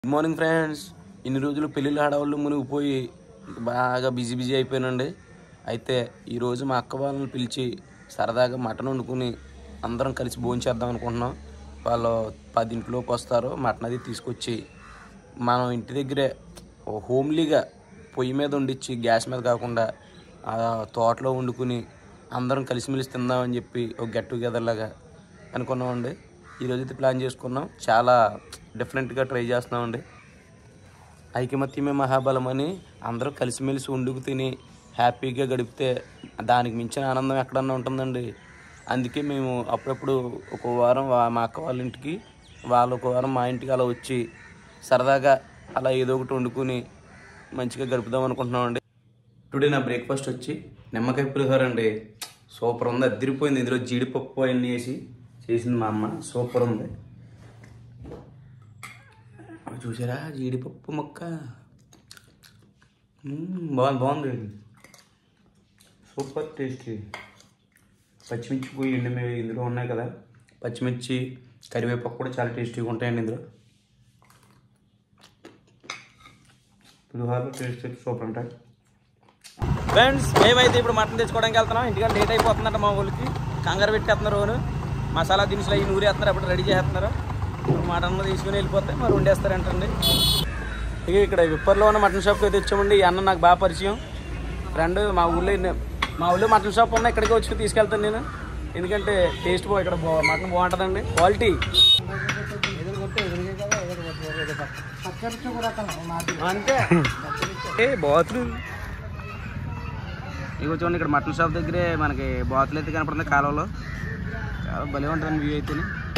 Good morning friends ఇన్ని రోజులు పెళ్ళిళ్ళ హడావుళ్ళు మునిగిపోయి బాగా బిజీ బిజీ అయిపోయానండి అయితే ఈరోజు మా అక్క వాళ్ళని పిలిచి సరదాగా మటన్ వండుకుని అందరం కలిసి భోంచేద్దాం అనుకుంటున్నాం వాళ్ళు పదింటిలోపు వస్తారు మటన్ అది తీసుకొచ్చి మనం ఇంటి దగ్గరే ఓ హోమ్లీగా పొయ్యి మీద వండిచ్చి గ్యాస్ మీద కాకుండా ఆ తోటలో వండుకుని అందరం కలిసిమెలిసి తిందామని చెప్పి ఒక గెట్ టుగెదర్ లాగా అనుకున్నామండి ఈరోజు అయితే ప్లాన్ చేసుకున్నాం చాలా డిఫరెంట్గా ట్రై చేస్తున్నామండి ఐకమత్యమే మహాబలం అని అందరూ కలిసిమెలిసి వండుకు తిని హ్యాపీగా గడిపితే దానికి మించిన ఆనందం ఎక్కడన్నా ఉంటుందండి అందుకే మేము అప్పుడప్పుడు ఒక వారం వా- మా అక్క వాళ్ళ ఇంటికి వాళ్ళు ఒక వారం మా ఇంటికి అలా వచ్చి సరదాగా అలా ఏదో ఒకటి వండుకుని మంచిగా గడుపుదాం అనుకుంటున్నామండి టుడే నా బ్రేక్ఫాస్ట్ వచ్చి నిమ్మకాయ పులిహోర అండి సూపర్ ఉంది అద్దరిపోయింది ఇందులో జీడిపప్పు అన్నీ వేసి చేసింది మా అమ్మ సూపర్ ఉంది అవి చూసారా జీడిపప్పు మొక్క మ్మ్, బాగుంది బాగుంది సూపర్ టేస్టీ పచ్చిమిర్చి పోయి ఎండి ఇందులో ఉన్నాయి కదా పచ్చిమిర్చి కరివేపాకు కూడా చాలా టేస్టీగా ఉంటాయండి ఇందులో పులిహోరలో టేస్ట్ సూపర్ ఉంటాయి ఫ్రెండ్స్ మేమైతే ఇప్పుడు మటన్ తెచ్చుకోవడానికి వెళ్తున్నాం ఇంటికి లేట్ అయిపోతుందంట మా ఊళ్ళకి కంగారు పెట్టేస్తున్నారు ఓను మసాలా దినుసులు అవి నూరేస్తున్నారు అప్పుడు రెడీ చేస్తున్నారు మటన్ తీసుకుని వెళ్ళిపోతే మరి వండేస్తారంటండి ఇక ఇక్కడ విప్పర్లో ఉన్న మటన్ షాప్కి అయితే వచ్చామండి ఈ అన్న నాకు బాగా పరిచయం ఫ్రెండ్ మా ఊళ్ళో ఇన్ని- మా ఊళ్ళో మటన్ షాప్ ఉన్న ఇక్కడికి వచ్చి తీసుకెళ్తాను నేను ఎందుకంటే టేస్ట్ బా ఇక్కడ బా మటన్ బాగుంటుందండి క్వాలిటీ అంతే ఏ బాతులు ఇగో చూడండి ఇక్కడ మటన్ షాప్ దగ్గరే మనకి బాతులు అయితే కనపడుతుంది కాలువలో చాలా భలే ఉంటుంది వ్యూ అయితే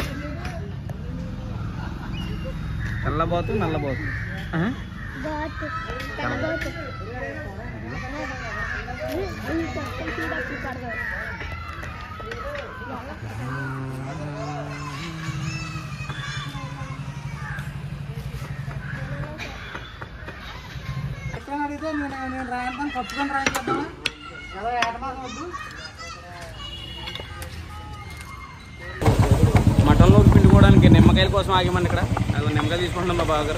తెల్ల బాతు నల్ల బాతు ఆహా. బాతు కనబాతు ఇంత తీరకు పడదు అడిగితే నేను నేను రాయడం కప్పుకొని రాయిద్దామా ఎలా ఏటమాసం వద్దు మటన్లో పిండుకోవడానికి నిమ్మకాయల కోసం ఆగామండి ఇక్కడ అది నిమ్మకాయ తీసుకుంటున్నాం మా బావగారు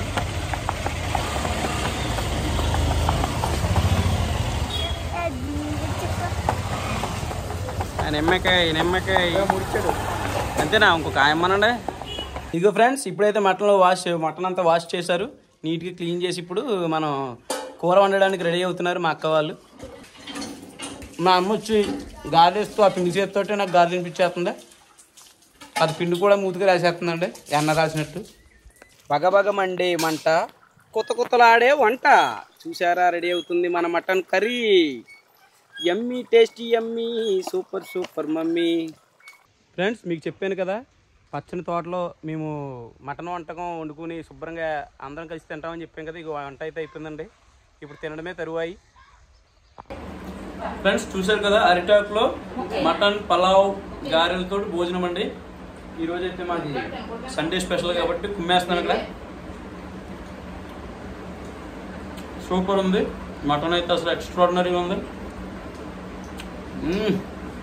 ఆ నిమ్మకాయ నిమ్మకాయ ముడిచాడు అంతేనా ఇంకొక ఆయమ్మనండి ఇదిగో ఫ్రెండ్స్ ఇప్పుడైతే మటన్లో వాష్ మటన్ అంతా వాష్ చేశారు నీట్గా క్లీన్ చేసి ఇప్పుడు మనం కూర వండడానికి రెడీ అవుతున్నారు మా అక్క వాళ్ళు మా అమ్మ వచ్చి గారెస్తూ ఆ పిండి చేతితోటే నాకు గారె తినిపించేస్తుంది అది పిండి కూడా మూతిగా రాసేస్తుందండి ఎన్న రాసినట్టు బగబగ మండే మంట కొత్త కొత్తలాడే వంట చూసారా రెడీ అవుతుంది మన mutton curry yummy tasty yummy super super mummy friends మీకు చెప్పాను కదా పచ్చని తోటలో మేము మటన్ వంటకం వండుకుని శుభ్రంగా అందరం కలిసి తింటామని చెప్పాం కదా ఇక వంట అయితే అయిపోయిందండి ఇప్పుడు తినడమే తరువాయి ఫ్రెండ్స్ చూశారు కదా అరిటాకులో మటన్ పలావ్ గారెలతో భోజనం అండి ఈ రోజు అయితే మాది సండే స్పెషల్ కాబట్టి కుమ్మేస్తున్నాం ఇక్కడ సూపర్ ఉంది మటన్ అయితే అసలు ఎక్స్ట్రాడినరీగా ఉంది మ్మ్.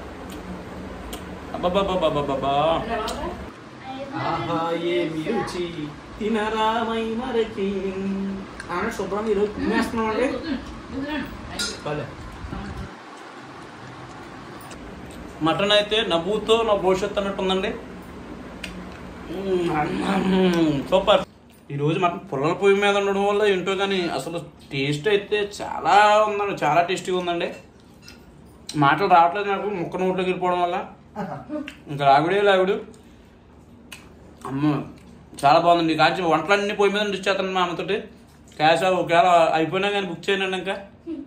అబ్బబ్బబ్బబ్బబ్బబ్బా. ఆహా ఏమి రుచి తినరామై మరచి ఆమె శుభ్రం ఈరోజు కుమ్మేస్తున్నాం అండి భలే మటన్ అయితే నవ్వుతో నా భవిష్యత్తు అన్నట్టు ఉందండి మ్మ్. సూపర్ ఈరోజు మటన్ పుల్లల పొయ్యి మీద ఉండడం వల్ల ఏంటో కానీ అసలు టేస్ట్ అయితే చాలా ఉందండి చాలా టేస్టీగా ఉందండి మాటలు రావట్లేదు నాకు ముక్క నోట్లోకి వెళ్ళిపోవడం వల్ల ఇంకా లాగుడే లాగుడు అమ్మ చాలా బాగుందండి కాచి వంటలన్నీ పొయ్యి మీద ఇచ్చేస్తాను మా అమ్మతోటి క్యాష్ ఒకవేళ అయిపోయినా కానీ బుక్ చేయనండి ఇంకా